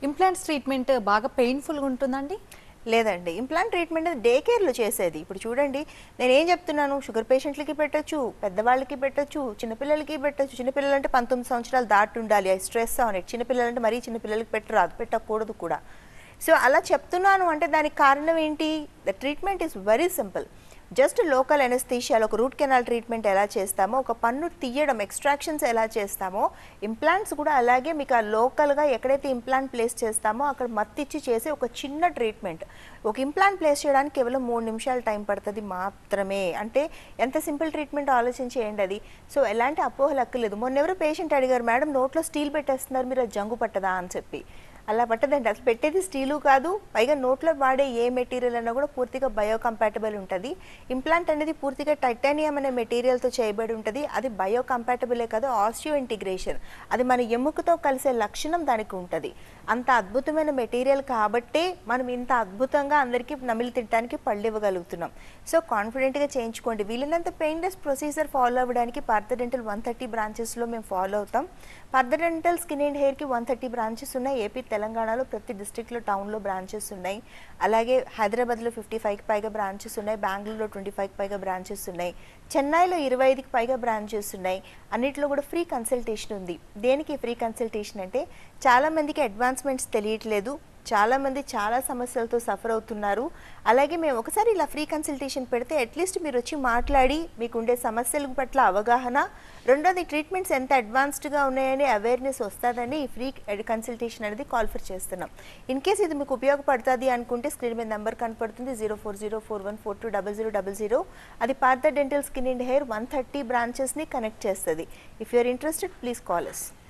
implants treatment బాగా పెయిన్ఫుల్గా ఉంటుందండి లేదండి ఇంప్లాంట్ ట్రీట్మెంట్ అది డే కేర్లో చేసేది ఇప్పుడు చూడండి నేను ఏం చెప్తున్నాను షుగర్ పేషెంట్లకి పెట్టొచ్చు పెద్దవాళ్ళకి పెట్టొచ్చు చిన్నపిల్లలకి పెట్టొచ్చు చిన్నపిల్లలు అంటే పంతొమ్మిది సంవత్సరాలు దాటి ఉండాలి ఐ స్ట్రెస్ ఆన్ ఇట్ చిన్నపిల్లలు అంటే మరీ చిన్నపిల్లలకి పెట్టరాదు పెట్టకూడదు కూడా సో అలా చెప్తున్నాను అంటే దానికి కారణం ఏంటి the treatment is very simple just local ఎనస్థీషియాలో ఒక రూట్ కెనాల్ ట్రీట్మెంట్ ఎలా చేస్తామో ఒక పన్ను తీయడం ఎక్స్ట్రాక్షన్స్ ఎలా చేస్తామో ఇంప్లాంట్స్ కూడా అలాగే మీకు ఆ లోకల్గా ఎక్కడైతే ఇంప్లాంట్ ప్లేస్ చేస్తామో అక్కడ మత్తిచ్చి చేసే ఒక చిన్న ట్రీట్మెంట్ ఒక ఇంప్లాంట్ ప్లేస్ చేయడానికి కేవలం మూడు నిమిషాలు టైం పడుతుంది మాత్రమే అంటే ఎంత సింపుల్ ట్రీట్మెంట్ ఆలోచించేయండి అది సో ఎలాంటి అపోహలు అక్కర్లేదు మొన్న ఎవరు పేషెంట్ అడిగారు మేడం నోట్లో స్టీల్ పెట్టేస్తున్నారు మీరు అది జంగు పట్టదా అని చెప్పి అలా పట్టదండి అసలు పెట్టేది స్టీలు కాదు పైగా నోట్లో వాడే ఏ మెటీరియల్ అన్నా కూడా పూర్తిగా బయోకంపాటబుల్ ఉంటుంది ఇంప్లాంట్ అనేది పూర్తిగా టైటానియం అనే మెటీరియల్తో చేయబడి ఉంటుంది అది బయోకంపాటబులే కాదు ఆస్టియో ఇంటిగ్రేషన్ అది మన ఎముకతో కలిసే లక్షణం దానికి ఉంటుంది అంత అద్భుతమైన మెటీరియల్ కాబట్టే మనం ఇంత అద్భుతంగా అందరికీ నమిలి తినడానికి పళ్ళు ఇవ్వగలుగుతున్నాం సో కాన్ఫిడెంట్గా చేయించుకోండి వీలైనంత పెయిన్లెస్ ప్రొసీజర్ ఫాలో అవ్వడానికి పార్థ డెంటల్ వన్ థర్టీ బ్రాంచెస్లో మేము ఫాలో అవుతాం పార్థ డెంటల్ స్కిన్ అండ్ హెయిర్కి వన్ థర్టీ బ్రాంచెస్ ఉన్నాయి ఏపీ తెలంగాణలో ప్రతి డిస్ట్రిక్ట్లో టౌన్లో బ్రాంచెస్ ఉన్నాయి అలాగే హైదరాబాద్లో ఫిఫ్టీ ఫైవ్కి పైగా బ్రాంచెస్ ఉన్నాయి బెంగళూరులో ట్వంటీ ఫైవ్కి పైగా బ్రాంచెస్ ఉన్నాయి చెన్నైలో ఇరవై ఐదుకి పైగా బ్రాంచెస్ ఉన్నాయి అన్నిట్లో కూడా ఫ్రీ కన్సల్టేషన్ ఉంది దేనికి ఫ్రీ కన్సల్టేషన్ అంటే చాలామందికి అడ్వాన్స్మెంట్స్ తెలియట్లేదు చాలామంది చాలా సమస్యలతో సఫర్ అవుతున్నారు అలాగే మేము ఒకసారి ఇలా ఫ్రీ కన్సల్టేషన్ పెడితే అట్లీస్ట్ మీరు వచ్చి మాట్లాడి మీకు ఉండే సమస్యల పట్ల అవగాహన రెండోది ట్రీట్మెంట్స్ ఎంత అడ్వాన్స్డ్గా ఉన్నాయని అవేర్నెస్ వస్తుందని ఈ ఫ్రీ కన్సల్టేషన్ అనేది కాల్ఫర్ చేస్తున్నాం ఇన్ కేస్ ఇది మీకు ఉపయోగపడుతుంది అనుకుంటే స్క్రీన్ మీద నెంబర్ కనపడుతుంది zero four zero four one four two double zero double zero అది Partha dental skin and hair one thirty బ్రాంచెస్ని కనెక్ట్ చేస్తుంది if you are interested please call us